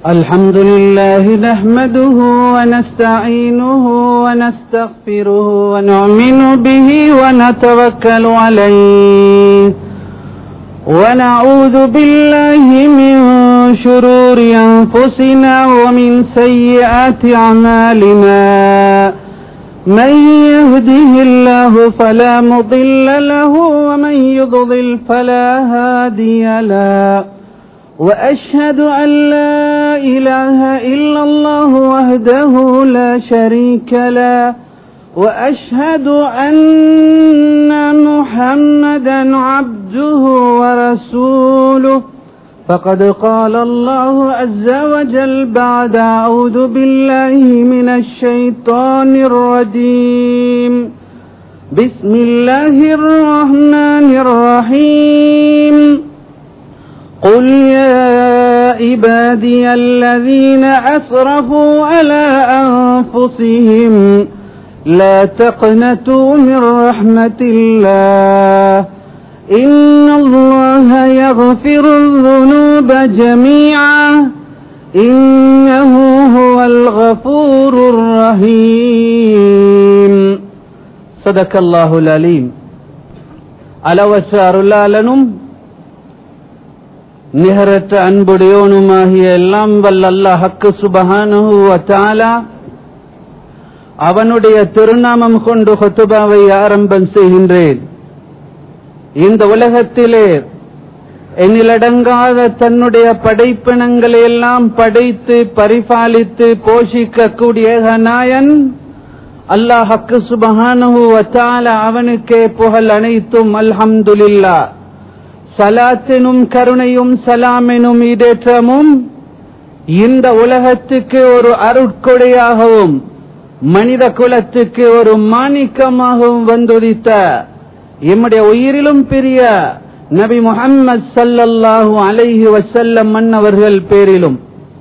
الحمد لله نحمده ونستعينه ونستغفره ونؤمن به ونتوكل عليه ونعوذ بالله من شرور أنفسنا ومن سيئات أعمالنا من يهده الله فلا مضل له ومن يضلل فلا هادي له وأشهد أن لا إله إلا الله وحده لا شريك له وأشهد أن محمدا عبده ورسوله فقد قال الله عز وجل بعد أعوذ بالله من الشيطان الرجيم بسم الله الرحمن الرحيم قل يا عبادي الذين أسرفوا على أنفسهم لا تقنطوا من رحمة الله إن الله يغفر الذنوب جميعا إنه هو الغفور الرحيم صدق الله العليم அளவற்ற அருளாளனும் நிகரற்ற அன்புடையோனுமாகிய எல்லாம் வல்ல அல்லாஹக்கு சுபஹானுஹு வத்தாலா அவனுடைய திருநாமம் கொண்டு ஹொத்துபாவை ஆரம்பம் செய்கின்றேன் இந்த உலகத்திலே எண்ணிலடங்காத தன்னுடைய படைப்பினங்களை எல்லாம் படைத்து பரிபாலித்து போஷிக்கக்கூடிய நாயன் அல்லாஹக்கு சுபஹானுஹு வத்தாலா அவனுக்கே புகழ் அனைத்தும் அல்ஹம்துலில்லா சலாத்தினும் கருணையும் சலாமெனும் இடேற்றமும் இந்த உலகத்துக்கு ஒரு அருட்கொடையாகவும் மனித குலத்துக்கு ஒரு மாணிக்கமாகவும் வந்துதித்த எம்முடைய உயிரிலும் பெரிய நபி முகம்மது சல்லல்லாஹு அலைஹி வசல்லம் மன்னவர்கள் பேரிலும்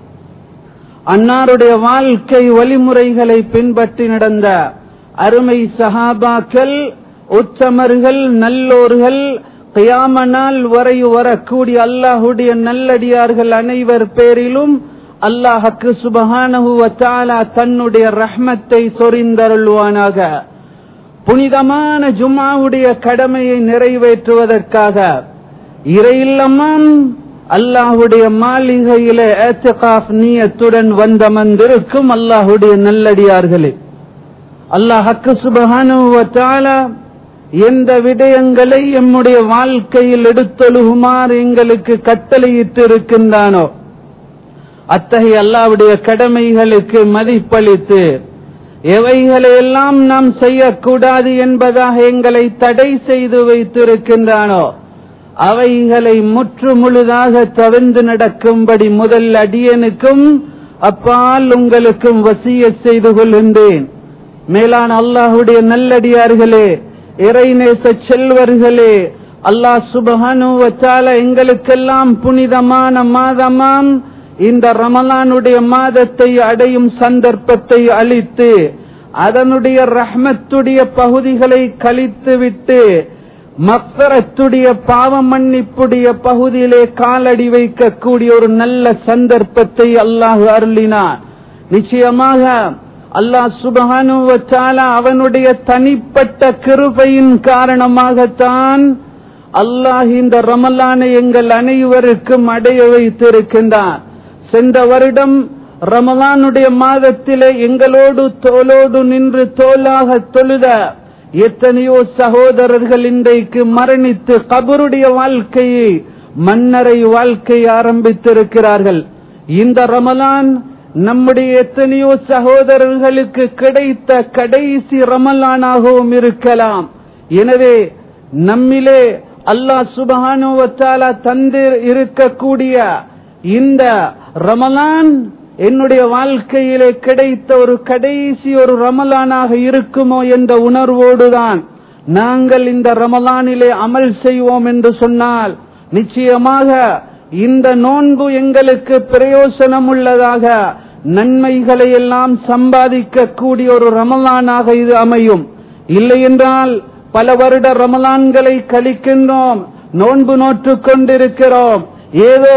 அன்னாருடைய வாழ்க்கை வழிமுறைகளை பின்பற்றி நடந்த அருமை சஹாபாக்கள் உத்தமர்கள் நல்லோர்கள் கியாம நாள் வரை வரக்கூடிய அல்லாஹுடைய நல்லடியார்கள் அனைவர் பேரிலும் அல்லாஹக்கு சுபஹானஹுவத்தாலா தன்னுடைய ரஹ்மத்தை சொரிந்தருள்வானாக புனிதமான ஜும்மாவுடைய கடமையை நிறைவேற்றுவதற்காக இறையில்லமாம் அல்லாஹுடைய மாளிகையிலே ஏத்தகாஃப் நீயத்துடன் வந்தமர்ந்திருக்கும் அல்லாஹுடைய நல்லடியார்களே அல்லாஹக்கு சுபஹானுவத்தாலா எந்த விடயங்களை எம்முடைய வாழ்க்கையில் எடுத்தொழுகுமாறு எங்களுக்கு கட்டளையிட்டு இருக்கின்றானோ அத்தகைய அல்லாவுடைய கடமைகளுக்கு மதிப்பளித்து எவைகளை எல்லாம் நாம் செய்யக்கூடாது என்பதாக எங்களை தடை செய்து வைத்திருக்கின்றானோ அவைகளை முற்று முழுதாக தவிர்ந்து நடக்கும்படி முதல் அடியனுக்கும் அப்பால் உங்களுக்கும் வசிய செய்து கொள்கின்றேன் மேலான அல்லாஹுடைய நல்லடியார்களே இறைநேச செல்வர்களே அல்லாஹ் சுபஹானு வச்சால எங்களுக்கெல்லாம் புனிதமான மாதமாம் இந்த ரமலானுடைய மாதத்தை அடையும் சந்தர்ப்பத்தை அளித்து அதனுடைய ரஹ்மத்துடைய பகுதிகளை கழித்து விட்டு மக்சரத்துடைய பாவ மன்னிப்புடைய பகுதியிலே காலடி வைக்கக்கூடிய ஒரு நல்ல சந்தர்ப்பத்தை அல்லாஹ் அருளினார் நிச்சயமாக அல்லாஹ் சுபஹானு வச்சாலா அவனுடைய தனிப்பட்ட கிருபையின் காரணமாகத்தான் அல்லாஹ் இந்த ரமலானை எங்கள் அனைவருக்கும் அடைய வைத்திருக்கின்றான் சென்ற வருடம் ரமலானுடைய மாதத்திலே எங்களோடு தோளோடு நின்று தோலாக தொழுத எத்தனையோ சகோதரர்கள் இன்றைக்கு மரணித்து கபருடைய வாழ்க்கையை மன்னரை வாழ்க்கை ஆரம்பித்திருக்கிறார்கள் இந்த ரமலான் நம்முடைய எத்தனையோ சகோதரர்களுக்கு கிடைத்த கடைசி ரமலானாகவும் இருக்கலாம் எனவே நம்மிலே அல்லாஹ் சுபஹானுவத்தாலா தந்து இருக்கக்கூடிய இந்த ரமலான் என்னுடைய வாழ்க்கையிலே கிடைத்த ஒரு கடைசி ஒரு ரமலானாக இருக்குமோ என்ற உணர்வோடுதான் நாங்கள் இந்த ரமலானிலே அமல் செய்வோம் என்று சொன்னால் நிச்சயமாக இந்த நோன்பு எங்களுக்கு பிரயோசனம் உள்ளதாக நன்மைகளை எல்லாம் சம்பாதிக்க கூடிய ஒரு ரமலானாக இது அமையும் இல்லை என்றால் பல வருட ரமலான்களை கழிக்கின்றோம் நோன்பு நோற்றுக் கொண்டிருக்கிறோம் ஏதோ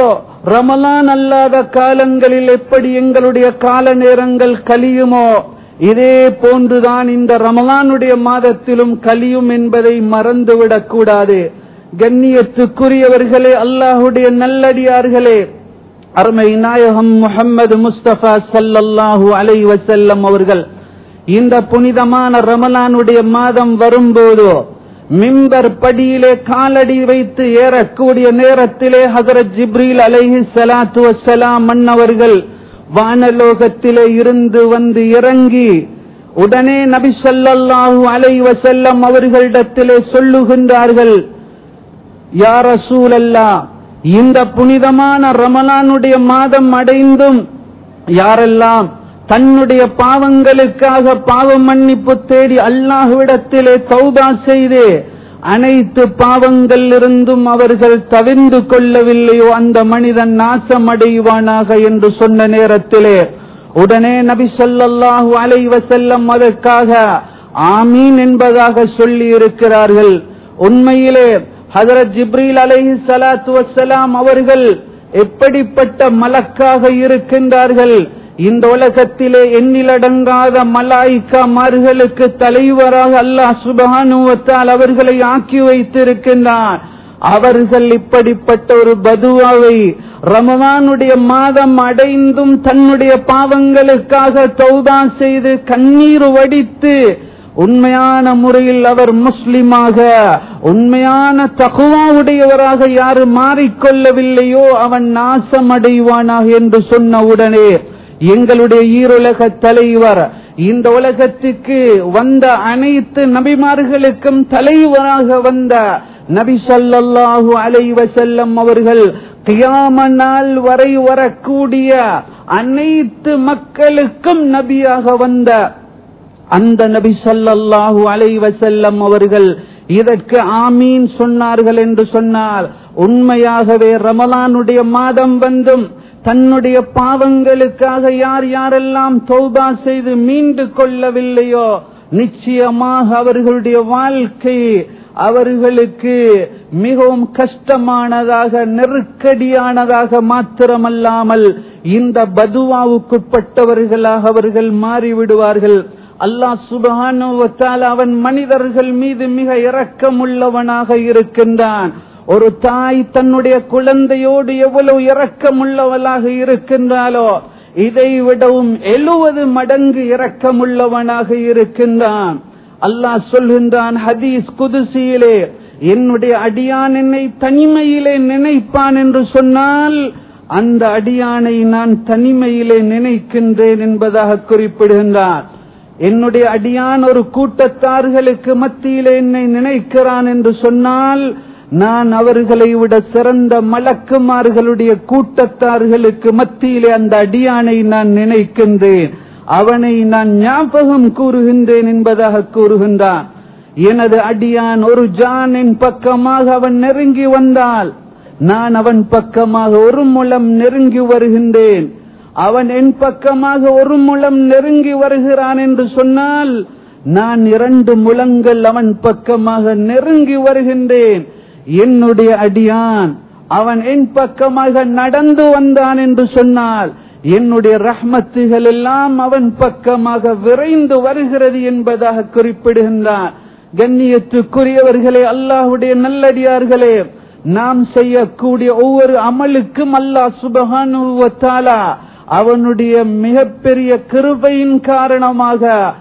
ரமலான் அல்லாத காலங்களில் எப்படி எங்களுடைய கால நேரங்கள் கழியுமோ இதே போன்றுதான் இந்த ரமலானுடைய மாதத்திலும் கலியும் என்பதை மறந்துவிடக் கூடாது கண்ணியத்துக்குரியவர்களே அல்லாஹுடைய நல்லடியார்களே அருமை நாயகம் முகம்மது முஸ்தபா சல்லல்லாஹு அலை வசல்லம் அவர்கள் இந்த புனிதமான ரமலானுடைய மாதம் வரும்போது மிம்பர் படியிலே காலடி வைத்து ஏறக்கூடிய நேரத்திலே ஹசரத் ஜிப்ரீல் அலைஹி சலாத்து வசலாம் மன்னவர்கள் வானலோகத்திலே இருந்து வந்து இறங்கி உடனே நபி ஸல்லல்லாஹு அலைஹி வஸல்லம் அவர்களிடத்திலே சொல்லுகின்றார்கள் யா ரசூலல்லா இந்த புனிதமான ரமலானுடைய மாதம் அடைந்தும் யாரெல்லாம் தன்னுடைய பாவங்களுக்காக பாவ மன்னிப்பு தேடி அல்லாஹ்விடத்திலே தௌபா செய்து அனைத்து பாவங்கள் இருந்தும் அவர்கள் தவிர்ந்து கொள்ளவில்லையோ அந்த மனிதன் நாசமடைவானாக என்று சொன்ன நேரத்திலே உடனே நபி ஸல்லல்லாஹு அலைஹி வஸல்லம் அதற்காக ஆமீன் என்பதாக சொல்லி இருக்கிறார்கள் உண்மையிலே ஹஜரத் ஜிப்ரீல் அலைஹி ஸலாத்து வஸ்ஸலாம் அவர்கள் எப்படிப்பட்ட மலக்காக இருக்கின்றார்கள் இந்த உலகத்திலே எண்ணிலடங்காத மலாய்க்காமார்களுக்கு தலைவராக அல்லாஹ் சுபஹானுவத்தால் அவர்களை ஆக்கி வைத்திருக்கின்றார் அவர்கள் இப்படிப்பட்ட ஒரு பதுவாவை ரமவானுடைய மாதம் அடைந்தும் தன்னுடைய பாவங்களுக்காக தௌதா செய்து கண்ணீர் வடித்து உண்மையான முறையில் அவர் முஸ்லிமாக உண்மையான தகுவாவுடையவராக யாரு மாறிக்கொள்ளவில்லையோ அவன் நாசமடைவானாக என்று சொன்ன உடனே எங்களுடைய ஈருலக தலைவர் இந்த உலகத்துக்கு வந்த அனைத்து நபிமார்களுக்கும் தலைவராக வந்த நபி ஸல்லல்லாஹு அலைஹி வஸல்லம் அவர்கள் கியாம நாள் வரை வரக்கூடிய அனைத்து மக்களுக்கும் நபியாக வந்த அந்த நபி ஸல்லல்லாஹு அலைஹி வஸல்லம் அவர்கள் இதற்கு ஆமீன் சொன்னார்கள் என்று சொன்னால் உண்மையாகவே ரமலானுடைய மாதம் வந்தும் தன்னுடைய பாவங்களுக்காக யார் யாரெல்லாம் தௌபா செய்து மீண்டு கொள்ளவில்லையோ நிச்சயமாக அவர்களுடைய வாழ்க்கை அவர்களுக்கு மிகவும் கஷ்டமானதாக நெருக்கடியானதாக மாத்திரமல்லாமல் இந்த பதுவாவுக்குட்பட்டவர்களாக அவர்கள் மாறிவிடுவார்கள் அல்லாஹ் சுபஹானுவத்தால் அவன் மனிதர்கள் மீது மிக இரக்கமுள்ளவனாக இருக்கின்றான் ஒரு தாய் தன்னுடைய குழந்தையோடு எவ்வளவு இரக்கமுள்ளவளாக இருக்கின்றாலோ இதை விடவும் எழுவது மடங்கு இரக்கமுள்ளவனாக இருக்கின்றான் அல்லாஹ் சொல்கின்றான் ஹதீஸ் குதுசியிலே என்னுடைய அடியான் என்னை தனிமையிலே நினைப்பான் என்று சொன்னால் அந்த அடியானை நான் தனிமையிலே நினைக்கின்றேன் என்பதாக குறிப்பிடுகின்றான் என்னுடைய அடியான் ஒரு கூட்டத்தார்களுக்கு மத்தியிலே என்னை நினைக்கிறான் என்று சொன்னால் நான் அவர்களை விட சிறந்த மலக்குமார்களுடைய கூட்டத்தார்களுக்கு மத்தியிலே அந்த அடியானை நான் நினைக்கின்றேன் அவனை நான் ஞாபகம் கூறுகின்றேன் என்பதாக கூறுகின்றான் எனது அடியான் ஒரு ஜானின் பக்கமாக அவன் நெருங்கி வந்தால் நான் அவன் பக்கமாக ஒரு முலம் நெருங்கி வருகின்றேன் அவன் என் பக்கமாக ஒரு முலம் நெருங்கி வருகிறான் என்று சொன்னால் நான் இரண்டு முழங்கள் அவன் பக்கமாக நெருங்கி வருகின்றேன் என்னுடைய அடியான் அவன் என் பக்கமாக நடந்து வந்தான் என்று சொன்னால் என்னுடைய ரஹ்மத்துகள் எல்லாம் அவன் பக்கமாக விரைந்து வருகிறது என்பதாக குறிப்பிடுகின்றான் கண்ணியத்துக்குரியவர்களே அல்லாஹுடைய நல்லடியார்களே நாம் செய்யக்கூடிய ஒவ்வொரு அமலுக்கும் அல்லாஹ் சுபகானுவத்தாலா அவனுடைய மிகப்பெரிய கிருபையின் காரணமாக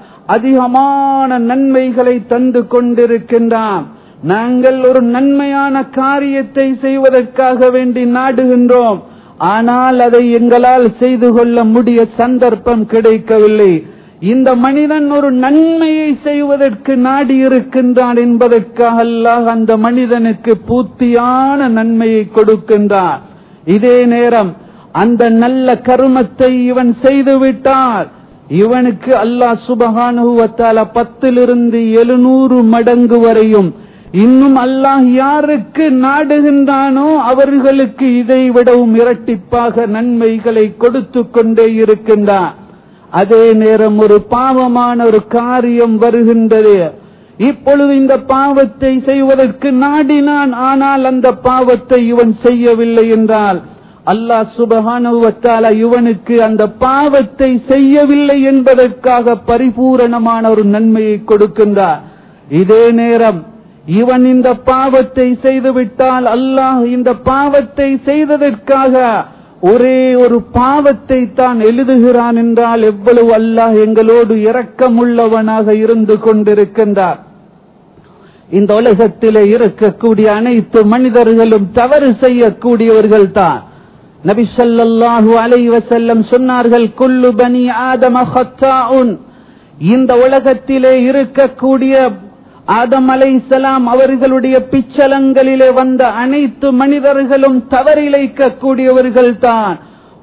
அதிகமான நன்மைகளை தந்து கொண்டிருக்கின்றான் நாங்கள் ஒரு நன்மையான காரியத்தை செய்வதற்காக வேண்டி நாடுகின்றோம் ஆனால் அதை எங்களால் செய்து கொள்ள முடிய சந்தர்ப்பம் கிடைக்கவில்லை இந்த மனிதன் ஒரு நன்மையை செய்வதற்கு நாடி இருக்கின்றான் என்பதற்காக அல்லாஹ் அந்த மனிதனுக்கு பூர்த்தியான நன்மையை கொடுக்கின்றான் இதே நேரம் அந்த நல்ல கருமத்தை இவன் செய்துவிட்டால் இவனுக்கு அல்லாஹ் சுபகானுவத்தால பத்திலிருந்து எழுநூறு மடங்கு வரையும் இன்னும் அல்லாஹ் யாருக்கு நாடுகின்றானோ அவர்களுக்கு இதை விடவும் இரட்டிப்பாக நன்மைகளை கொடுத்து கொண்டே இருக்கின்றான் அதே நேரம் ஒரு பாவமான ஒரு காரியம் வருகின்றது இப்பொழுது இந்த பாவத்தை செய்வதற்கு நாடினான் ஆனால் அந்த பாவத்தை இவன் செய்யவில்லை என்றால் அல்லாஹ் சுபஹானுவத்தால இவனுக்கு அந்த பாவத்தை செய்யவில்லை என்பதற்காக பரிபூரணமான ஒரு நன்மையை கொடுக்கின்றார் இதே நேரம் இவன் இந்த பாவத்தை செய்துவிட்டால் அல்லாஹ் இந்த பாவத்தை செய்ததற்காக ஒரே ஒரு பாவத்தை தான் எழுதுகிறான் என்றால் எவ்வளவு அல்லாஹ் எங்களோடு இரக்கமுள்ளவனாக இருந்து கொண்டிருக்கின்றார் இந்த உலகத்திலே இருக்கக்கூடிய அனைத்து மனிதர்களும் தவறு செய்யக்கூடியவர்கள் தான் நபி ஸல்லல்லாஹு அலைஹி வஸல்லம் சொன்னார்கள் குல்லு பனி ஆதம ஹத்தாஉன் இந்த உலகத்திலே இருக்கக்கூடிய ஆதம் அலைஹிஸ்ஸலாம் அவர்களுடைய பிச்சலங்களிலே வந்த அனைத்து மனிதர்களும் தவறிழைக்க கூடியவர்கள் தான்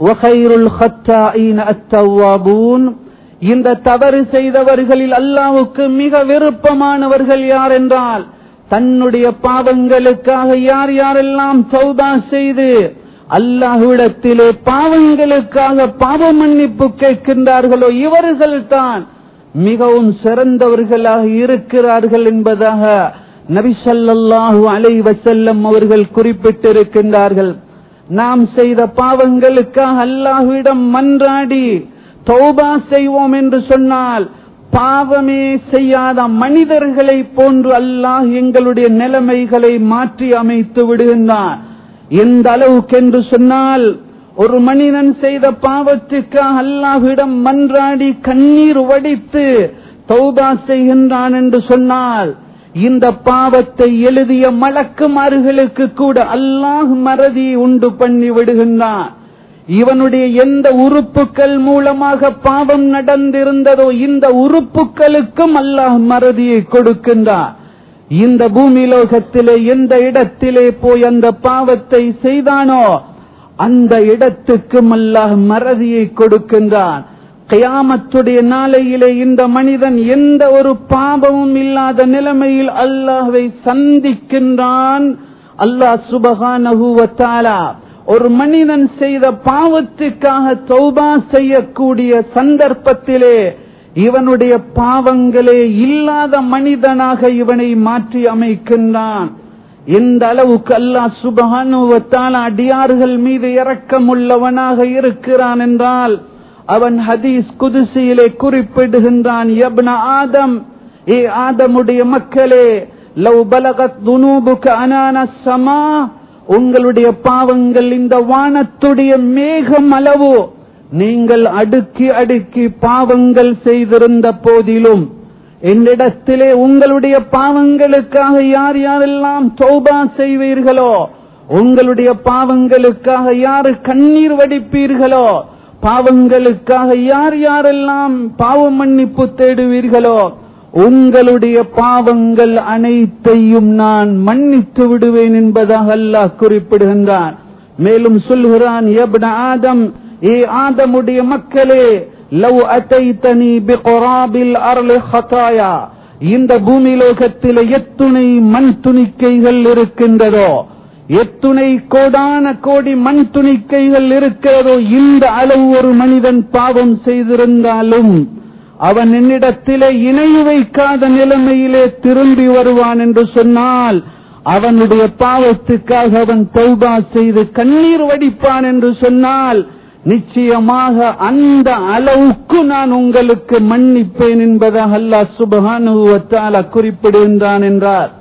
இந்த தவறு செய்தவர்களில் அல்லாவுக்கு மிக விருப்பமானவர்கள் யார் என்றால் தன்னுடைய பாவங்களுக்காக யார் யாரெல்லாம் சௌதா செய்து அல்லாஹ்விடத்திலே பாவங்களுக்காக பாவ மன்னிப்பு கேட்கின்றார்களோ இவர்கள் தான் மிகவும் சிறந்தவர்களாக இருக்கிறார்கள் என்பதாக நபி ஸல்லல்லாஹு அலைஹி வஸல்லம் அவர்கள் குறிப்பிட்டிருக்கின்றார்கள் நாம் செய்த பாவங்களுக்காக அல்லாஹ்விடம் மன்றாடி தௌபா செய்வோம் என்று சொன்னால் பாவமே செய்யாத மனிதர்களை போன்று அல்லாஹ் எங்களுடைய நிலைமைகளை மாற்றி அமைத்து விடுகின்றான் எந்த அளவுக்கு என்று சொன்னால் ஒரு மனிதன் செய்த பாவத்துக்காக அல்லாஹ்விடம் மன்றாடி கண்ணீர் வடித்து தௌபா செய்கின்றான் என்று சொன்னால் இந்த பாவத்தை எழுதிய மலக்குமார்களுக்கு கூட அல்லாஹ் மறதி உண்டு பண்ணி விடுகின்றான் இவனுடைய எந்த உறுப்புகள் மூலமாக பாவம் நடந்திருந்ததோ இந்த உறுப்புகளுக்கும் அல்லாஹ் மறதியை கொடுக்கின்றான் இந்த பூமி லோகத்திலே எந்த இடத்திலே போய் அந்த பாவத்தை செய்தானோ அந்த இடத்துக்கும் அல்லாஹ் மறதியை கொடுக்கின்றான் கயாமத்துடைய நாளையிலே இந்த மனிதன் எந்த ஒரு பாவமும் இல்லாத நிலைமையில் அல்லாஹ்வை சந்திக்கின்றான் அல்லாஹ் சுபகானகுவத்தாலா ஒரு மனிதன் செய்த பாவத்துக்காக தௌபா செய்யக்கூடிய சந்தர்ப்பத்திலே இவனுடைய பாவங்களே இல்லாத மனிதனாக இவனை மாற்றி அமைக்கின்றான் எந்த அளவுக்கு அல்லாஹ் சுபகானுவத்தால் அடியார்கள் மீது இரக்கமுள்ளவனாக இருக்கிறான் என்றால் அவன் ஹதீஸ் குதிசியிலே குறிப்பிடுகின்றான் யப்ன ஆதம் ஏ ஆதமுடைய மக்களே லவ் பலகத் துனூபுக அனான சமா உங்களுடைய பாவங்கள் இந்த வானத்துடைய மேகம் அளவு நீங்கள் அடுக்கி அடுக்கி பாவங்கள் செய்திருந்த போதிலும் என்னிடத்திலே உங்களுடைய பாவங்களுக்காக யார் யாரெல்லாம் தௌபா செய்வீர்களோ உங்களுடைய பாவங்களுக்காக யார் கண்ணீர் வடிப்பீர்களோ பாவங்களுக்காக யார் யாரெல்லாம் பாவ மன்னிப்பு தேடுவீர்களோ உங்களுடைய பாவங்கள் அனைத்தையும் நான் மன்னித்து விடுவேன் என்பதாக அல்லாஹ் குறிப்பிடுகின்றான் மேலும் சொல்கிறான் எப்ன ஆதம் ஏ ஆதமுடைய மக்களே லவ் அத்தைத்தனி பிகொராபில் அருள் ஹதாயா இந்த பூமி லோகத்தில் எத்துணை மண் துணிக்கைகள் இருக்கின்றதோ எத்துணை கோடான கோடி மண் துணிக்கைகள் இருக்கிறதோ இந்த அளவு ஒரு மனிதன் பாவம் செய்திருந்தாலும் அவன் என்னிடத்திலே இணை வைக்காத நிலைமையிலே திரும்பி வருவான் என்று சொன்னால் அவனுடைய பாவத்துக்காக அவன் தௌபா செய்து கண்ணீர் வடிப்பான் என்று சொன்னால் நிச்சயமாக அந்த அளவுக்கு நான் உங்களுக்கு மன்னிப்பேன் என்பதாக அல்லாஹ் சுபகானுவத்தால குறிப்பிடுகின்றான் என்றார்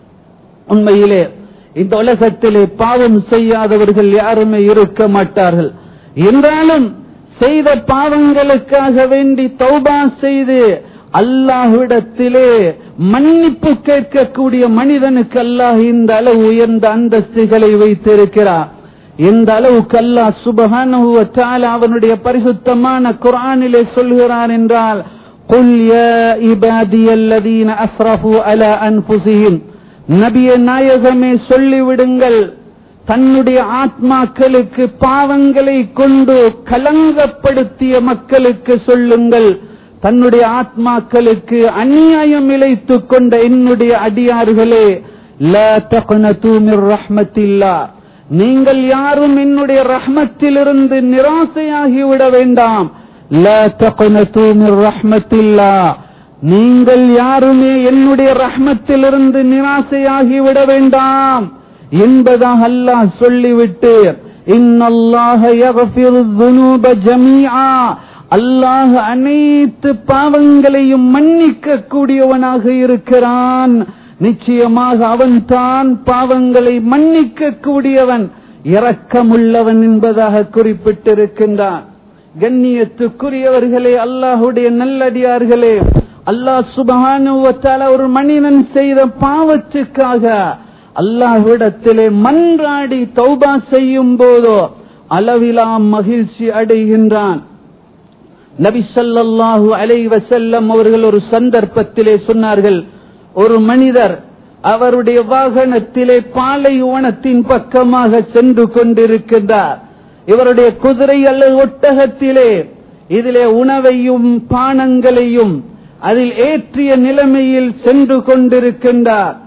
உண்மையிலே இந்த உலகத்திலே பாவம் செய்யாதவர்கள் யாருமே இருக்க மாட்டார்கள் என்றாலும் செய்த பாவங்களுக்காக வேண்டி தௌபா செய்து அல்லாஹ்விடத்திலே மன்னிப்பு கேட்கக்கூடிய மனிதனுக்கு அல்லாஹ் இந்த அளவு உயர்ந்த அந்தஸ்துகளை வைத்திருக்கிறார் எந்த அளவுக்கு அல்லாஹ் சுபஹானஹு வ தஆலா அவனுடைய பரிசுத்தமான குர்ஆனிலே சொல்கிறான் என்றால் قل يا عبادي الذين اسرفوا على انفسهم நபியே நாயகமே சொல்லிவிடுங்கள் தன்னுடைய ஆத்மாக்களுக்கு பாவங்களை கொண்டு கலங்கப்படுத்திய மக்களுக்கு சொல்லுங்கள் தன்னுடைய ஆத்மாக்களுக்கு அநியாயம் இழைத்துக் கொண்ட என்னுடைய அடியார்களே லா தக்னது மிர் ரஹ்மத்தில்லா நீங்கள் யாரும் என்னுடைய ரஹ்மத்திலிருந்து நிராசையாகி விட வேண்டாம் லா தக்னது மிர் ரஹ்மத்தில்லா நீங்கள் யாருமே என்னுடைய ரஹ்மத்திலிருந்து நிராசையாகி விட வேண்டாம் என்பதாக அல்லாஹ் சொல்லிவிட்டு இன்னல்லாஹ யக்ஃபிரு الذُّنُوبَ ஜமீஆ அல்லாஹ் அனைத்து பாவங்களையும் மன்னிக்க கூடியவனாக இருக்கிறான் நிச்சயமாக அவன் தான் பாவங்களை மன்னிக்க கூடியவன் இரக்கமுள்ளவன் என்பதாக குறிப்பிட்டிருக்கின்றான் கண்ணியத்துக்குரியவர்களே அல்லாஹுடைய நல்லடியார்களே அல்லாஹ் சுபஹானுவத்தால ஒரு மனிதன் செய்த பாவத்துக்காக அல்லாஹ்விடத்திலே மன்றாடி தௌபா செய்யும் போதோ அளவிலா மகிழ்ச்சி அடைகின்றான் நபி ஸல்லல்லாஹு அலைஹி வஸல்லம் அவர்கள் ஒரு சந்தர்ப்பத்திலே சொன்னார்கள் ஒரு மனிதர் அவருடைய வாகனத்திலே பாலைவனத்தின் பக்கமாக சென்று கொண்டிருக்கின்றார் இவருடைய குதிரை அல்லது ஒட்டகத்திலே இதிலே உணவையும் பானங்களையும் அதில் ஏற்றிய நிலைமையில் சென்று கொண்டிருக்கின்றார்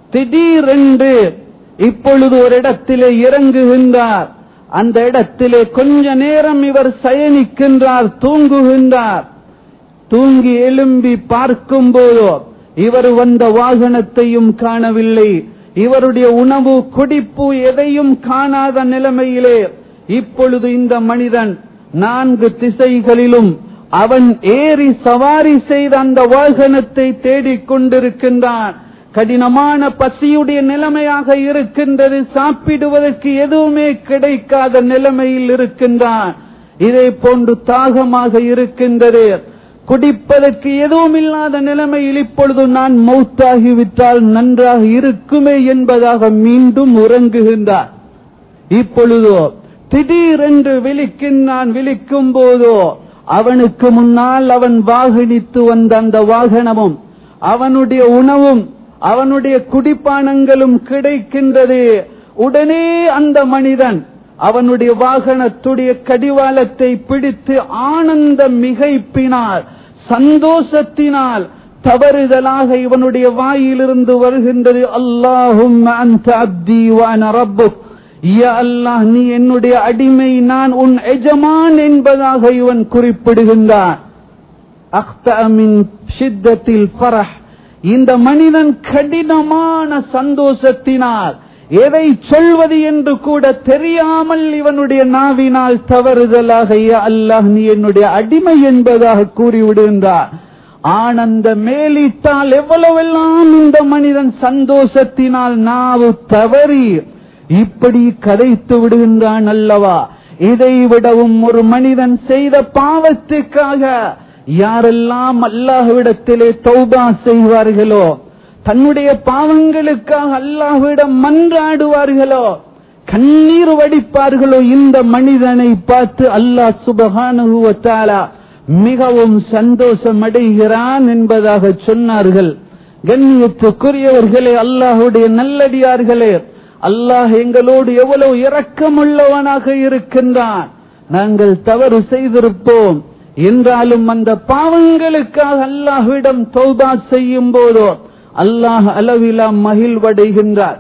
திடீரென்று இப்பொழுது ஒரு இடத்திலே இறங்குகின்றார் அந்த இடத்திலே கொஞ்ச நேரம் இவர் சயனிக்கின்றார் தூங்குகின்றார் தூங்கி எழும்பி பார்க்கும் போதோ இவர் வந்த வாகனத்தையும் காணவில்லை இவருடைய உணவு குடிப்பு எதையும் காணாத நிலைமையிலே இப்பொழுது இந்த மனிதன் நான்கு திசைகளிலும் அவன் ஏறி சவாரி செய்த அந்த வாகனத்தை தேடிக் கொண்டிருக்கின்றான் கடினமான பசியுடைய நிலைமையாக இருக்கின்றது சாப்பிடுவதற்கு எதுவுமே கிடைக்காத நிலைமையில் இருக்கின்றான் இதே போன்று தாகமாக இருக்கின்றது குடிப்பதற்கு எதுவும் இல்லாத நிலைமையில் இப்பொழுது நான் மௌத்தாகிவிட்டால் நன்றாக இருக்குமே என்பதாக மீண்டும் உறங்குகின்றார் இப்பொழுதோ திடீரென்று விழிக்கின்றான் விழிக்கும் போதோ அவனுக்கு முன்னால் அவன் வாகனித்து வந்த அந்த வாகனமும் அவனுடைய உணவும் அவனுடைய குடிப்பானங்களும் கிடைக்கின்றது உடனே அந்த மனிதன் அவனுடைய வாகனத்துடைய கடிவாளத்தை பிடித்து ஆனந்த மிகைப்பினால் சந்தோஷத்தினால் தவறுதலாக இவனுடைய வாயிலிருந்து வருகின்றது அல்லாஹும் அந்த அப்தி வான ரப்புக் யா அல்லாஹ் நீ என்னுடைய அடிமை நான் உன் எஜமான் என்பதாக இவன் குறிப்பிடுகின்றான் அக்தா மின் ஷித்தத்தில் ஃபரஹ் இந்த மனிதன் கடினமான சந்தோஷத்தினால் எதை சொல்வது என்று கூட தெரியாமல் இவனுடைய நாவினால் தவறுதலாக யா அல்லாஹ் நீ என்னுடைய அடிமை என்பதாக கூறிவிடுகின்றார் ஆனந்த மேலிட்டால் எவ்வளவெல்லாம் இந்த மனிதன் சந்தோஷத்தினால் நாவு தவறி இப்படி கதைத்து விடுகின்றான் அல்லவா இதை விடவும் ஒரு மனிதன் செய்த பாவத்துக்காக யாரெல்லாம் அல்லாஹ்விடத்திலே தௌபா செய்வார்களோ தன்னுடைய பாவங்களுக்காக அல்லாஹ்விடம் மன்றாடுவார்களோ கண்ணீர் வடிப்பார்களோ இந்த மனிதனை பார்த்து அல்லாஹ் சுபகானுவத்தாலா மிகவும் சந்தோஷம் அடைகிறான் என்பதாக சொன்னார்கள் கண்ணியத்துக்குரியவர்களே அல்லாஹுடைய நல்லடியார்களே அல்லாஹ் எங்களோடு எவ்வளவு இரக்கமுள்ளவனாக இருக்கின்றான் நாங்கள் தவறு செய்திருப்போம் என்றாலும் அந்த பாவங்களுக்காக அல்லாஹ்விடம் தௌபா செய்யும் போதோ அல்லாஹ் அளவிலா மகிழ்வடைகின்றார்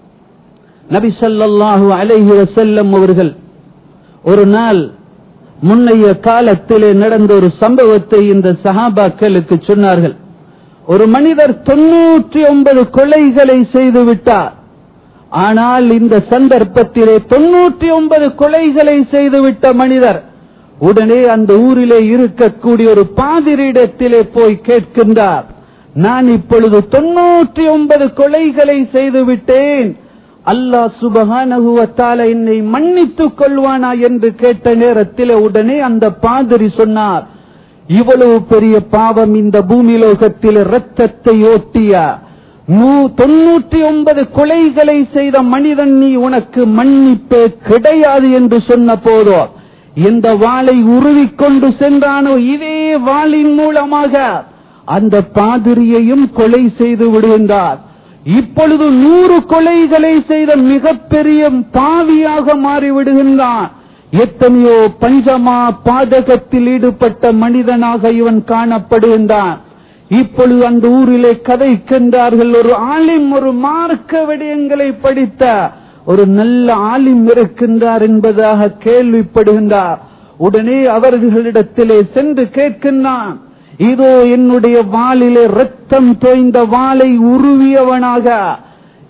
நபி ஸல்லல்லாஹு அலைஹி வஸல்லம் அவர்கள் ஒரு நாள் முன்னைய காலத்திலே நடந்த ஒரு சம்பவத்தை இந்த சஹாபாக்களுக்கு சொன்னார்கள் ஒரு மனிதர் தொன்னூற்றி ஒன்பது கொலைகளை செய்து விட்டார் ஆனால் இந்த சந்தர்ப்பத்திலே தொன்னூற்றி ஒன்பது கொலைகளை செய்துவிட்ட மனிதர் உடனே அந்த ஊரிலே இருக்கக்கூடிய ஒரு பாதிரிடத்திலே போய் கேட்கின்றார் நான் இப்பொழுது தொன்னூற்றி ஒன்பது கொலைகளை செய்து விட்டேன் அல்லாஹ் சுபகானகுவத்தால என்னை மன்னித்துக் கொள்வானா என்று கேட்ட நேரத்தில் உடனே அந்த பாதிரி சொன்னார் இவ்வளவு பெரிய பாவம் இந்த பூமிலோகத்தில் இரத்தத்தை ஓட்டிய நூ- தொன்னூற்றி ஒன்பது கொலைகளை செய்த மனிதன் நீ உனக்கு மன்னிப்பே கிடையாது என்று சொன்ன போதோ இந்த வாளை உருவிக்கொண்டு சென்றானோ இதே வாளின் மூலமாக அந்த பாதிரியையும் கொலை செய்து விடுகின்றார் இப்பொழுது நூறு கொலைகளை செய்த மிகப்பெரிய பாவியாக மாறிவிடுகின்றான் எத்தனையோ பஞ்சமா பாதகத்தில் ஈடுபட்ட மனிதனாக இவன் காணப்படுகின்றான் இப்பொழுது அந்த ஊரிலே கதைக்கின்றார்கள் ஒரு ஆலிம் ஒரு மார்க்க விடயங்களை படித்த ஒரு நல்ல ஆலிம் இருக்கின்றார் என்பதாக கேள்விப்படுகின்றார் உடனே அவர்களிடத்திலே சென்று கேட்கின்றான் இதோ என்னுடைய வாளிலே ரத்தம் தோய்ந்த வாளை உருவியவனாக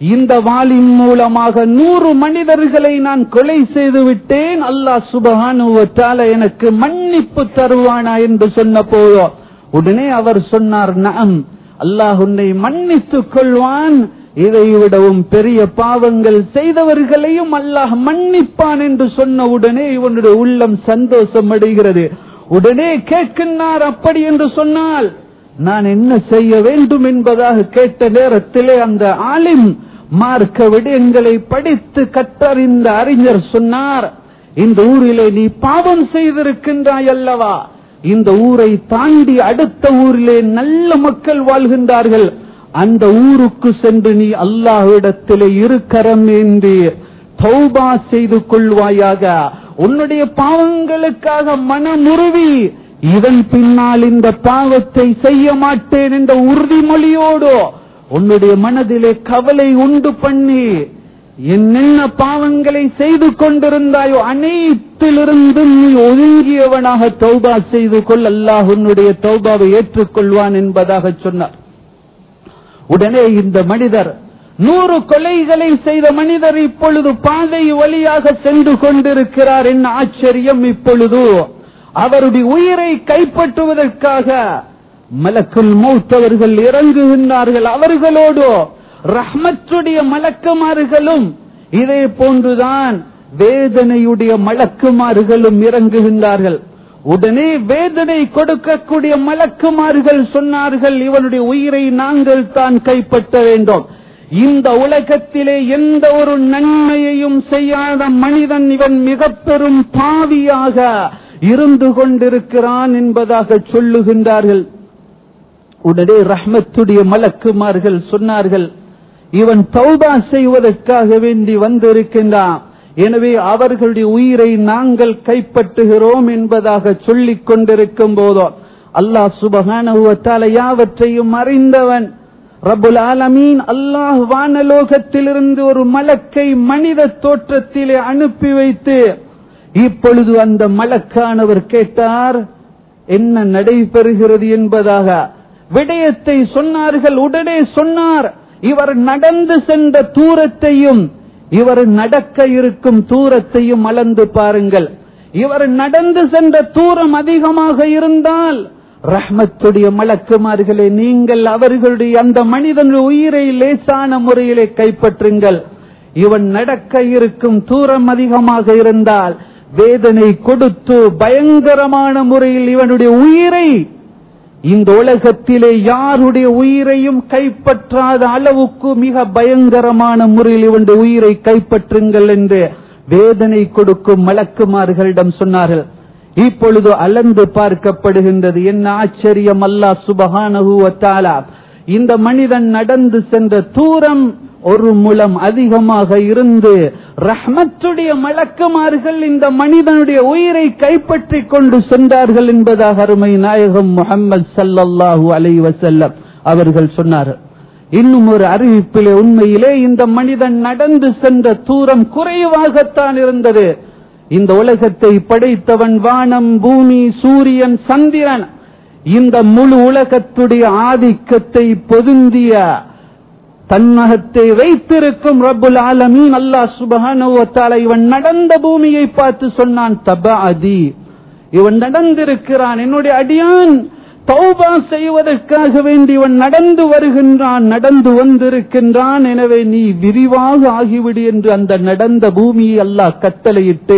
இந்த வாளின் மூலமாக நூறு மனிதர்களை நான் கொலை செய்து விட்டேன் அல்லாஹ் சுபஹானுவத்தால எனக்கு மன்னிப்பு தருவானா என்று சொன்ன போதோ உடனே அவர் சொன்னார் நம் அல்லாஹ் உன்னை மன்னித்துக் கொள்வான் இதை விடவும் பெரிய பாவங்கள் செய்தவர்களையும் அல்லாஹ் மன்னிப்பான் என்று சொன்ன உடனே இவனுடைய உள்ளம் சந்தோஷம் அடைகிறது உடனே கேட்கின்றார் அப்படி என்று சொன்னால் நான் என்ன செய்ய வேண்டும் என்பதாக கேட்ட நேரத்திலே அந்த ஆலிம் மார்க்க விடயங்களை படித்து கற்றறிந்த அறிஞர் சொன்னார் இந்த ஊரிலே நீ பாவம் செய்திருக்கின்றாய் அல்லவா இந்த ஊரை தாண்டி அடுத்த ஊரிலே நல்ல மக்கள் வாழ்கின்றார்கள் அந்த ஊருக்கு சென்று நீ அல்லாஹ்விடத்திலே இரு கரம் ஏந்தி தௌபா செய்து கொள்வாயாக உன்னுடைய பாவங்களுக்காக மனமுருவி இதன் பின்னால் இந்த பாவத்தை செய்ய மாட்டேன் என்ற உறுதிமொழியோடு உன்னுடைய மனதிலே கவலை உண்டு பண்ணி என்னென்ன பாவங்களை செய்து கொண்டிருந்தாயோ அனைத்திலிருந்தும் நீ ஒதுங்கியவனாக தௌபா செய்து கொள் அல்லாஹ் உன்னுடைய தௌபாவை ஏற்றுக்கொள்வான் என்பதாக சொன்னார் உடனே இந்த மனிதர் நூறு கொலைகளை செய்த மனிதர் இப்பொழுது பாதை வழியாக சென்று கொண்டிருக்கிறார் என்ன ஆச்சரியம் இப்பொழுது அவருடைய உயிரை கைப்பற்றுவதற்காக மலக்குல் மௌத்தவர்கள் இறங்குகின்றார்கள் அவர்களோடு ரஹ்மத்துடைய மலக்குமார்களும் இதே போன்றுதான் வேதனையுடைய மலக்குமார்களும் இறங்குகின்றார்கள் உடனே வேதனை கொடுக்கக்கூடிய மலக்குமார்கள் சொன்னார்கள் இவனுடைய உயிரை நாங்கள் தான் கைப்பற்ற வேண்டும் இந்த உலகத்திலே எந்த ஒரு நன்மையையும் செய்யாத மனிதன் இவன் மிக பெரும் பாவியாக இருந்து கொண்டிருக்கிறான் என்பதாக சொல்லுகின்றார்கள் உடனே ரஹ்மத்துடைய மலக்குமார்கள் சொன்னார்கள் இவன் தௌபா செய்வதற்காக வேண்டி வந்திருக்கின்றான் எனவே அவர்களுடைய உயிரை நாங்கள் கைப்பற்றுகிறோம் என்பதாக சொல்லிக் கொண்டிருக்கும் போதோ அல்லாஹ் சுபகான யாவற்றையும் அறிந்தவன் ரபுல் ஆலமீன் அல்லாஹ் வானலோகத்திலிருந்து ஒரு மலக்கை மனித தோற்றத்திலே அனுப்பி வைத்து இப்பொழுது அந்த மலக்கானவர் கேட்டார் என்ன நடைபெறுகிறது என்பதாக விடயத்தை சொன்னார்கள் உடனே சொன்னார் இவர் நடந்து சென்ற தூரத்தையும் இவர் நடக்க இருக்கும் தூரத்தையும் அளந்து பாருங்கள் இவர் நடந்து சென்ற தூரம் அதிகமாக இருந்தால் ரஹ்மத்துடைய மலக்குமார்களே நீங்கள் அவர்களுடைய அந்த மனிதனுடைய உயிரை லேசான முறையிலே கைப்பற்றுங்கள் இவன் நடக்க இருக்கும் தூரம் அதிகமாக இருந்தால் வேதனை கொடுத்து பயங்கரமான முறையில் இவனுடைய உயிரை இந்த உலகத்திலே யாருடைய உயிரையும் கைப்பற்றாத அளவுக்கு மிக பயங்கரமான முறையில் இவனுடைய உயிரை கைப்பற்றுங்கள் என்று வேதனை கொடுக்கும் மலக்குமார்களிடம் சொன்னார்கள் இப்பொழுது அளந்து பார்க்கப்படுகின்றது என்ன ஆச்சரியம் அல்லாஹ் சுபஹானஹுவத்தாலா இந்த மனிதன் நடந்து சென்ற தூரம் ஒரு முலம் அதிகமாக இருந்து ரஹ்மத்துடைய மலக்குமார்கள் இந்த மனிதனுடைய உயிரை கைப்பற்றி கொண்டு சென்றார்கள் என்பதாக அருமை நாயகம் முகமது சல்லல்லாஹூ அலை வசல்லம் அவர்கள் சொன்னார்கள் இன்னும் ஒரு அறிவிப்பிலே உண்மையிலே இந்த மனிதன் நடந்து சென்ற தூரம் குறைவாகத்தான் இருந்தது இந்த உலகத்தை படைத்தவன் வானம் பூமி சூரியன் சந்திரன் இந்த முழு உலகத்துடைய ஆதிக்கத்தை பொருந்திய தன்னகத்தை வைத்திருக்கும் ரப்புல் ஆலமீன் அல்லாஹ் சுபஹானுவத்தால இவன் நடந்த பூமியை பார்த்து சொன்னான் தபாதி இவன் நடந்திருக்கிறான் என்னுடைய அடியான் தௌபா செய்வதற்காக வேண்டி இவன் நடந்து வருகின்றான் நடந்து வந்திருக்கின்றான் எனவே நீ விரிவாக ஆகிவிடு என்று அந்த நடந்த பூமியை அல்லாஹ் கட்டளையிட்டு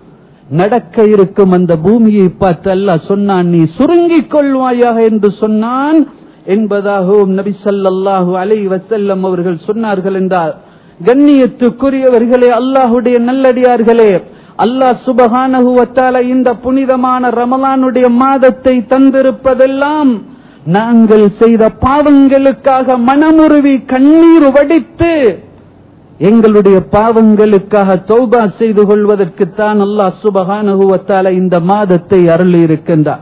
நடக்க இருக்கும் அந்த பூமியை பார்த்து அல்லாஹ் சொன்னான் நீ சுருங்கிக் கொள்வாயாக என்று சொன்னான் என்பதாகவும் நபி ஸல்லல்லாஹு அலைஹி வஸல்லம் அவர்கள் சொன்னார்கள் என்றால் கண்ணியத்துக்குரியவர்களே அல்லாஹுடைய நல்லடியார்களே அல்லாஹ் சுபஹானஹு வத்தால இந்த புனிதமான ரமலானுடைய மாதத்தை தந்திருப்பதெல்லாம் நாங்கள் செய்த பாவங்களுக்காக மனமுருவி கண்ணீர் வடித்து எங்களுடைய பாவங்களுக்காக தௌபா செய்து கொள்வதற்குத்தான் அல்லாஹ் சுபஹானஹு வத்தால இந்த மாதத்தை அருளி இருக்கின்றார்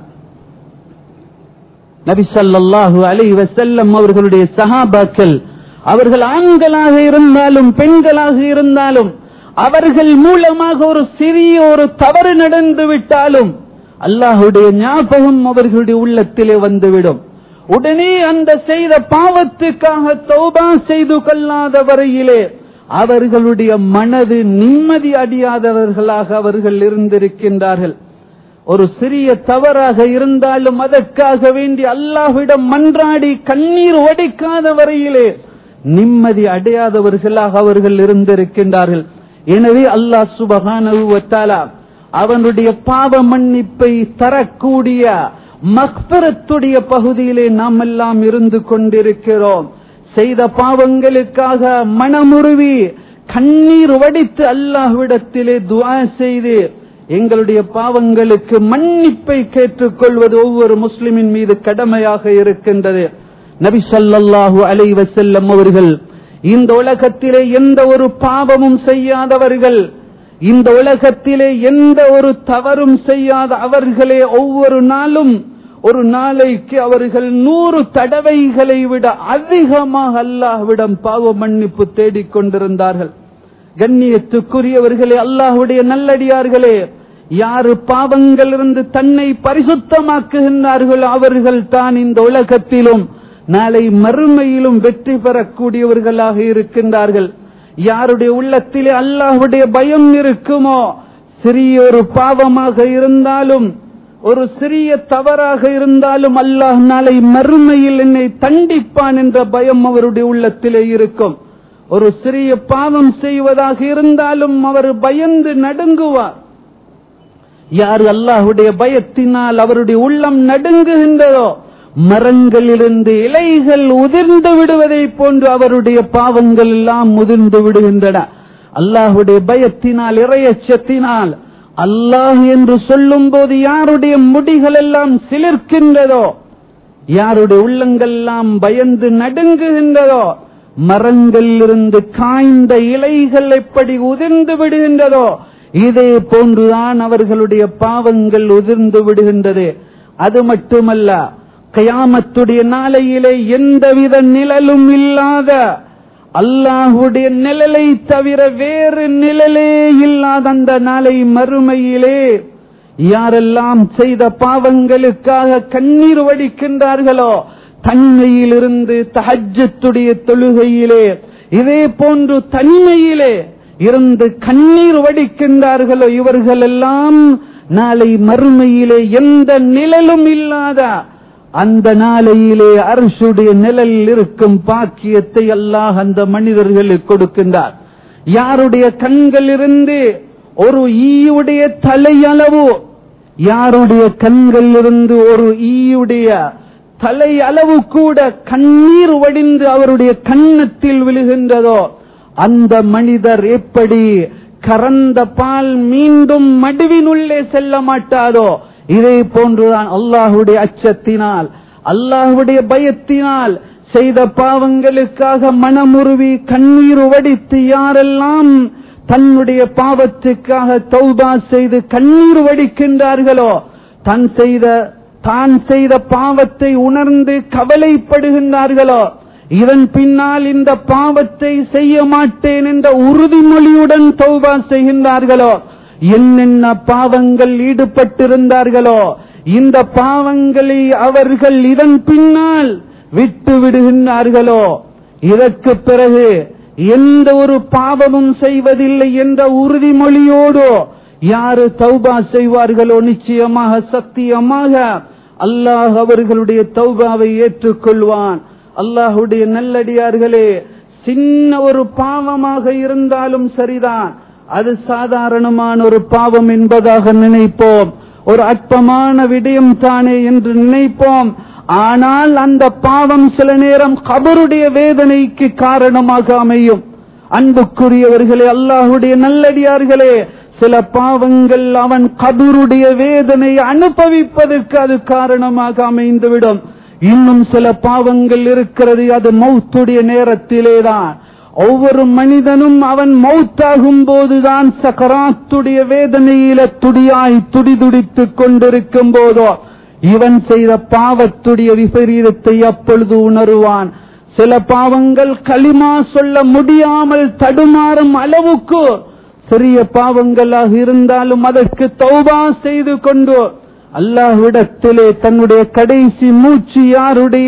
நபி ஸல்லல்லாஹு அலைஹி வஸல்லம் அவர்களுடைய சஹாபாக்கள் அவர்கள் ஆண்களாக இருந்தாலும் பெண்களாக இருந்தாலும் அவர்கள் மூலமாக ஒரு சிறிய ஒரு தவறு நடந்து விட்டாலும் அல்லாஹுடைய ஞாபகம் அவர்களுடைய உள்ளத்திலே வந்துவிடும் உடனே அந்த செய்த பாவத்துக்காக தௌபா செய்து கொள்ளாத வரையிலே அவர்களுடைய மனது நிம்மதி அடையாதவர்களாக அவர்கள் இருந்திருக்கின்றார்கள் ஒரு சிறிய தவறாக இருந்தாலும் அதற்காக வேண்டி அல்லாஹ்விடம் மன்றாடி கண்ணீர் ஒடிக்காத வரையிலே நிம்மதி அடையாதவர்களாக அவர்கள் இருந்திருக்கின்றார்கள் எனவே அல்லாஹ் சுபஹானஹு வ தஆலா அவனுடைய பாவ மன்னிப்பை தரக்கூடிய மக்பரத்துடைய பகுதியிலே நாம் எல்லாம் இருந்து கொண்டிருக்கிறோம் செய்த பாவங்களுக்காக மனமுருவி கண்ணீர் வடித்து அல்லாஹ்விடத்திலே துஆ செய்து எங்களுடைய பாவங்களுக்கு மன்னிப்பை கேட்டுக்கொள்வது ஒவ்வொரு முஸ்லிமின் மீது கடமையாக இருக்கின்றது நபி ஸல்லல்லாஹு அலைஹி வஸல்லம் அவர்கள் இந்த உலகத்திலே எந்த ஒரு பாவமும் செய்யாதவர்கள் இந்த உலகத்திலே எந்த ஒரு தவறும் செய்யாத அவர்களே ஒவ்வொரு நாளும் ஒரு நாளைக்கு அவர்கள் நூறு தடவைகளை விட அதிகமாக அல்லாஹ்விடம் பாவ மன்னிப்பு தேடிக் கொண்டிருந்தார்கள் கண்ணியத்துக்குரியவர்களே அல்லாஹ்வுடைய நல்லடியார்களே யாரு பாவங்களிலிருந்து தன்னை பரிசுத்தமாக்குகின்றார்களோ அவர்கள் தான் இந்த உலகத்திலும் நாளை மறுமையிலும் வெற்றி பெறக்கூடியவர்களாக இருக்கின்றார்கள் யாருடைய உள்ளத்திலே அல்லாஹ்வுடைய பயம் இருக்குமோ சிறிய ஒரு பாவமாக இருந்தாலும் ஒரு சிறிய தவறாக இருந்தாலும் அல்லாஹ் நாளை மறுமையில் என்னை தண்டிப்பான் என்ற பயம் அவருடைய உள்ளத்திலே இருக்கும் ஒரு சிறிய பாவம் செய்வதாக இருந்தாலும் அவர் பயந்து நடுங்குவார் யார் அல்லாஹுடைய பயத்தினால் அவருடைய உள்ளம் நடுங்குகின்றதோ மரங்களிலிருந்து இலைகள் உதிர்ந்து விடுவதை போன்று அவருடைய பாவங்கள் எல்லாம் முதிர்ந்து விடுகின்றன அல்லாஹுடைய பயத்தினால் இறையச்சத்தினால் அல்லாஹ் என்று சொல்லும் போது யாருடைய முடிகள் எல்லாம் சிலிர்க்கின்றதோ யாருடைய உள்ளங்கள் எல்லாம் பயந்து நடுங்குகின்றதோ மரங்களிலிருந்து காய்ந்த இலைகள் எப்படி உதிர்ந்து விடுகின்றதோ இதே போன்றுதான் அவர்களுடைய பாவங்கள் உதிர்ந்து விடுகின்றது அது மட்டுமல்ல கயாமத்துடைய நாளையிலே எந்தவித நிழலும் இல்லாத அல்லாஹுடைய நிழலை தவிர வேறு நிழலே இல்லாத அந்த நாளை மறுமையிலே யாரெல்லாம் செய்த பாவங்களுக்காக கண்ணீர் வடிக்கின்றார்களோ தன்மையிலிருந்து தஹஜத்துடைய தொழுகையிலே இதே போன்று தனிமையிலே இருந்து கண்ணீர் வடிக்கின்றார்களோ இவர்கள் எல்லாம் நாளை மறுமையிலே எந்த நிழலும் இல்லாத அந்த நாளையிலே அரசுடைய நிழலில் இருக்கும் பாக்கியத்தை அல்லாஹ் அந்த மனிதர்களுக்கு கொடுக்கின்றார் யாருடைய கண்களிலிருந்து ஒரு ஈயுடைய தலையளவு யாருடைய கண்களிலிருந்து ஒரு ஈயுடைய தலை அளவு கூட கண்ணீர் வடிந்து அவருடைய கன்னத்தில் விழுகின்றதோ அந்த மனிதர் எப்படி கறந்த பால் மீண்டும் மடுவினுள்ளே செல்ல மாட்டாதோ இதே போன்றுதான் அல்லாஹுடைய அச்சத்தினால் அல்லாஹுடைய பயத்தினால் செய்த பாவங்களுக்காக மனமுருவி கண்ணீர் வடித்து யாரெல்லாம் தன்னுடைய பாவத்துக்காக தௌபா செய்து கண்ணீர் வடிக்கின்றார்களோ தன் செய்த தான் செய்த பாவத்தை உணர்ந்து கவலைப்படுகின்றார்களோ இதன் பின்னால் இந்த பாவத்தை செய்ய மாட்டேன் என்ற உறுதிமொழியுடன் தௌபா செய்கின்றார்களோ என்னென்ன பாவங்கள் ஈடுபட்டிருந்தார்களோ இந்த பாவங்களை அவர்கள் இதன் பின்னால் விட்டு விடுகின்றார்களோ இதற்கு பிறகு எந்த ஒரு பாவமும் செய்வதில்லை என்ற உறுதிமொழியோடு யாரு தௌபா செய்வார்களோ நிச்சயமாக சத்தியமாக அல்லாஹ் அவர்களுடைய தௌபாவை ஏற்றுக்கொள்வான் அல்லாஹுடைய நல்லடியார்களே சின்ன ஒரு பாவமாக இருந்தாலும் சரிதான் அது சாதாரணமான ஒரு பாவம் என்பதாக நினைப்போம் ஒரு அற்பமான விடயம் தானே என்று நினைப்போம் ஆனால் அந்த பாவம் சில நேரம் கபருடைய வேதனைக்கு காரணமாக அமையும் அன்புக்குரியவர்களே அல்லாஹுடைய நல்லடியார்களே சில பாவங்கள் அவன் கபருடைய வேதனை அனுபவிப்பதற்கு அது காரணமாக அமைந்துவிடும் இன்னும் சில பாவங்கள் இருக்கிறது அது மௌத்துடைய நேரத்திலேதான் ஒவ்வொரு மனிதனும் அவன் மௌத்தாகும் போதுதான் சக்கராத்துடைய வேதனையில துடியாய் துடிதுடித்துக் கொண்டிருக்கும் போதோ இவன் செய்த பாவத்துடைய விபரீதத்தை அப்பொழுது உணருவான் சில பாவங்கள் களிமா சொல்ல முடியாமல் தடுமாறும் அளவுக்கு சிறிய பாவங்களாக இருந்தாலும் அதற்கு தௌபா செய்து கொண்டு அல்லாஹ்விடத்திலே தன்னுடைய கடைசி மூச்சு யாருடைய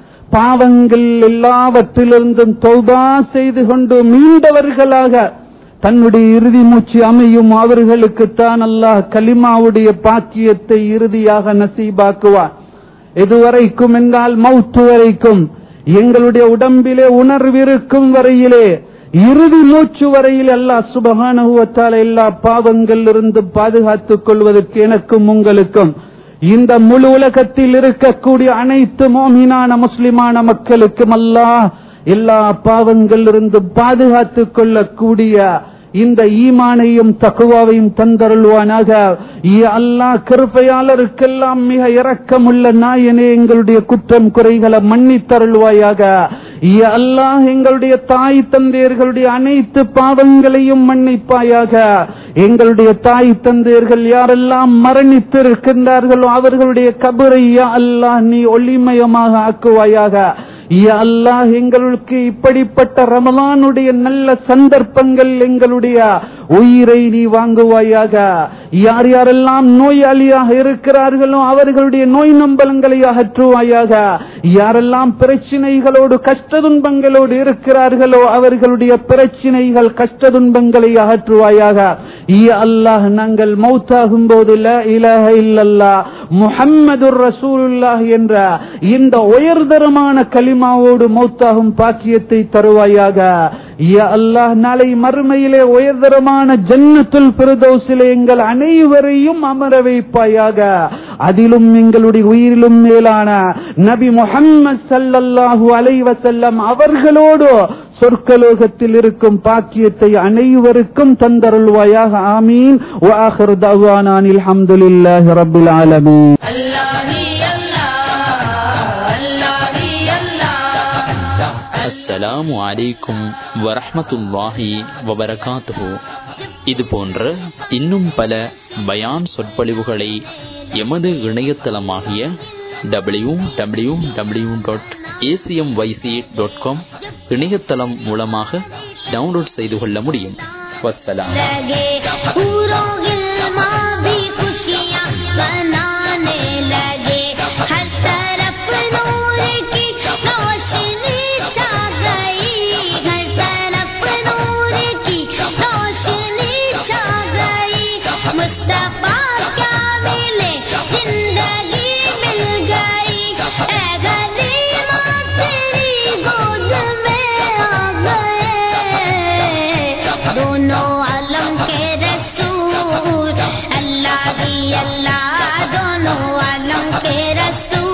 பாவங்கள் எல்லாவற்றிலிருந்தும் தௌபா செய்து கொண்டு மீண்டவர்களாக தன்னுடைய இறுதி மூச்சு அமையும் அவர்களுக்குத்தான் அல்லாஹ் கலிமாவுடைய பாக்கியத்தை இறுதியாக நசீபாக்குவார் எதுவரைக்கும் என்றால் மௌத்து வரைக்கும் எங்களுடைய உடம்பிலே உணர்விருக்கும் வரையிலே இறுதி மூச்சு வரையில் அல்லாஹ் சுபகானுவத்தால் எல்லா பாவங்கள் இருந்து பாதுகாத்துக் கொள்வதற்கு எனக்கும் உங்களுக்கும் இந்த முழு உலகத்தில் இருக்கக்கூடிய அனைத்து மோமினான முஸ்லிமான மக்களுக்கும் அல்லாஹ் எல்லா பாவங்கள் இருந்து பாதுகாத்துக் கொள்ளக்கூடிய இந்த ஈமானையும் தக்குவாவையும் தந்தருள்வானாக யா அல்லாஹ் கிருப்பையாளருக்கெல்லாம் மிக இரக்கமுள்ள நாயனே எங்களுடைய குற்றம் குறைகளை மன்னித்தருள்வாயாக யா அல்லாஹ் எங்களுடைய தாய் தந்தையர்களுடைய அனைத்து பாவங்களையும் மன்னிப்பாயாக எங்களுடைய தாய் தந்தையர்கள் யாரெல்லாம் மரணித்திருக்கின்றார்களோ அவர்களுடைய கபரை யா அல்லாஹ் நீ ஒளிமயமாக ஆக்குவாயாக யா அல்லாஹ் எங்களுக்கு இப்படிப்பட்ட ரமலானுடைய நல்ல சந்தர்ப்பங்கள் எங்களுடைய உயிரை நீ வாங்குவாயாக யார் யாரெல்லாம் நோயாளியாக இருக்கிறார்களோ அவர்களுடைய நோய் நம்பலங்களை அகற்றுவாயாக யாரெல்லாம் பிரச்சனைகளோடு கஷ்ட துன்பங்களோடு இருக்கிறார்களோ அவர்களுடைய பிரச்சனைகள் கஷ்ட துன்பங்களை அகற்றுவாயாக யா அல்லாஹ் நாங்கள் மௌத்தாகும் போது லா இலாஹ இல்லல்லாஹ் முஹம்மதுர் ரசூலுல்லாஹ் என்ற இந்த உயர்தரமான கலிமாவோடு மௌத்தாகும் பாக்கியத்தை தருவாயாக யா அல்லாஹ் நாளை மறுமையிலே உயர்தரமான ஜன்னத்துல் பிரதோசிலே எங்கள் அனைவரையும் அமர வைப்பாயாக அதிலும் எங்களுடைய உயிரிலும் மேலான நபி முஹம்மது ஸல்லல்லாஹு அலைஹி வஸல்லம் அவர்களோடு சொர்க்கலோகத்தில் இருக்கும் பாக்கியத்தை அனைவருக்கும் தந்தருள்வாயாக ஆமீன் وآخر دعوانا أن الحمد لله رب العالمين الله هي الله الله هي الله அஸ்ஸலாமு அலைக்கும் வரஹ்மத்துல்லாஹி வபரகாத்துஹு இது போன்ற இன்னும் பல பயான் சொற்பொழிவுகளை எமது இணையதளமாகிய W W W dot ACM YC dot com இணையதளம் மூலமாக டவுன்லோட் செய்து கொள்ள முடியும் வஸ்ஸலாம் लगे पूरों गिलमा भी खुशियाँ मनाने लगे हर तरफ नूर की रोशनी छा गई हर तरफ नूर की रोशनी छा गई मुस्तफा क्या मिले जिंदगी मिल गई ऐ गरीबा तेरी गोद में आ गए दोनों आलम के रसूल अल्लाह ही अल्लाह दोनों आलम के रसूल